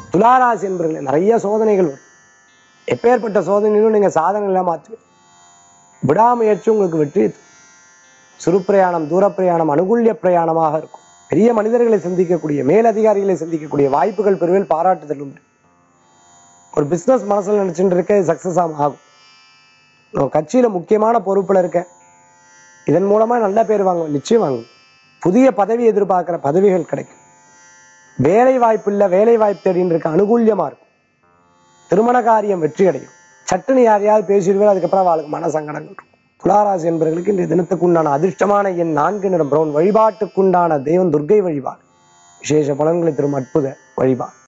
துளாராசி என்பவர்களே நிறைய சோதனைகள் வரும் எப்பேற்பட்ட சோதனையிலும் நீங்க சாதனைலாம் மாற்றுவீங்க விடாமுயற்சி உங்களுக்கு வெற்றி தரும். சிறு பிரயாணம் தூர பிரயாணம் அனுகூல்ய பிரயாணமாக இருக்கும் பெரிய மனிதர்களை சந்திக்கக்கூடிய மேலதிகாரிகளை சந்திக்கக்கூடிய வாய்ப்புகள் பெறுவேல் பாராட்டுதல் உண்டு ஒரு பிசினஸ் மனசுல நினைச்சுட்டு இருக்க சக்சஸ் ஆகும் நம்ம கட்சியில முக்கியமான பொறுப்புல இருக்க இதன் மூலமா நல்ல பேர் வாங்குவேன் நிச்சயம் வாங்குவேன் புதிய பதவி எதிர்பார்க்கிற பதவிகள் கிடைக்கும் வேலை வாய்ப்பு இல்ல வேலை வாய்ப்பு தேடின்னு இருக்க அனுகூல்யமா இருக்கும் திருமண காரியம் வெற்றி அடையும் சட்டுன்னு யாரையாவது பேசிடுவேன் அதுக்கப்புறம் அவளுக்கு மன சங்கடங்கள் இருக்கும் துளாராசி என்பவர்களுக்கு இந்த தினத்துக்குண்டான அதிர்ஷ்டமான எண் நான்கு நிறம் பிரவுன் வழிபாட்டுக்குண்டான தெய்வம் துர்க்கை வழிபாடு விசேஷ பலன்களை தரும் அற்புத வழிபாடு